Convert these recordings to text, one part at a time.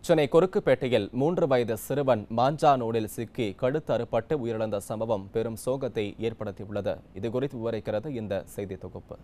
சென்னை கொருக்குப்பேட்டையில் மூன்று வயது சிறுவன் மாஞ்சா நூலில் சிக்கி கழுத்து அறுபட்டு உயிரிழந்த சம்பவம் பெரும் சோகத்தை ஏற்படுத்தியுள்ளது இது குறித்து விவரிக்கிறது இந்த செய்தி தொகுப்பு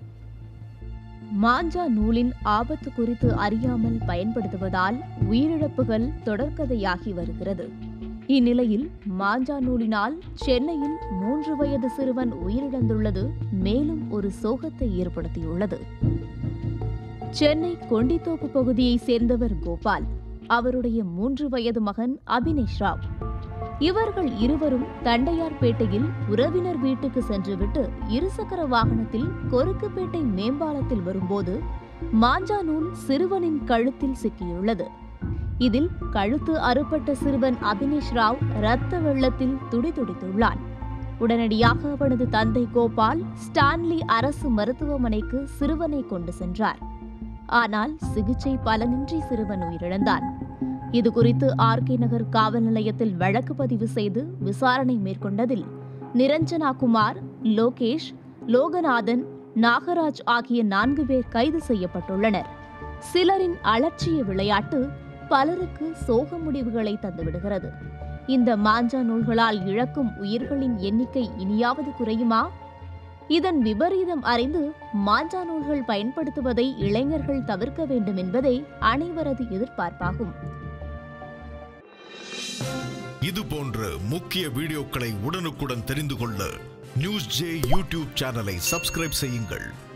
மாஞ்சா நூலின் ஆபத்து குறித்து அறியாமல் பயன்படுத்துவதால் உயிரிழப்புகள் தொடர்கதையாகி வருகிறது இந்நிலையில் மாஞ்சா நூலினால் சென்னையில் மூன்று வயது சிறுவன் உயிரிழந்துள்ளது மேலும் ஒரு சோகத்தை ஏற்படுத்தியுள்ளது சென்னை கொண்டித்தோப்பு பகுதியைச் சேர்ந்தவர் கோபால் அவருடைய மூன்று வயது மகன் அபினேஷ் ராவ் இவர்கள் இருவரும் தண்டையார்பேட்டையில் உறவினர் வீட்டுக்கு சென்றுவிட்டு இருசக்கர வாகனத்தில் கொருக்குப்பேட்டை மேம்பாலத்தில் வரும்போது மாஞ்சா நூல் சிறுவனின் கழுத்தில் சிக்கியுள்ளது இதில் கழுத்து அறுபட்ட சிறுவன் அபினேஷ் ராவ் இரத்த வெள்ளத்தில் துடிதுடித்துள்ளான் உடனடியாக அவனது தந்தை கோபால் ஸ்டான்லி அரசு மருத்துவமனைக்கு சிறுவனை கொண்டு சென்றார் ஆனால் சிகிச்சை பலனின்றி சிறுவன் உயிரிழந்தான் இதுகுறித்து ஆர்கே நகர் காவல் நிலையத்தில் வழக்கு பதிவு செய்து விசாரணை மேற்கொண்டதில் நிரஞ்சனா குமார் லோகேஷ் லோகநாதன் நாகராஜ் ஆகிய நான்கு பேர் கைது செய்யப்பட்டுள்ளனர் சிலரின் அலட்சிய விளையாட்டு பலருக்கு சோக முடிவுகளை தந்துவிடுகிறது இந்த மாஞ்சா நூல்களால் இழக்கும் உயிர்களின் எண்ணிக்கை இனியாவது குறையுமா இதன் விபரீதம் அறிந்து மாஞ்சா நூல்கள் பயன்படுத்துவதை இளைஞர்கள் தவிர்க்க வேண்டும் என்பதே அனைவரது எதிர்பார்ப்பாகும் இது போன்ற முக்கிய வீடியோக்களை உடனுக்குடன் தெரிந்து கொள்ள நியூஸ் ஜே யூடியூப் சேனலை சப்ஸ்கிரைப் செய்யுங்கள்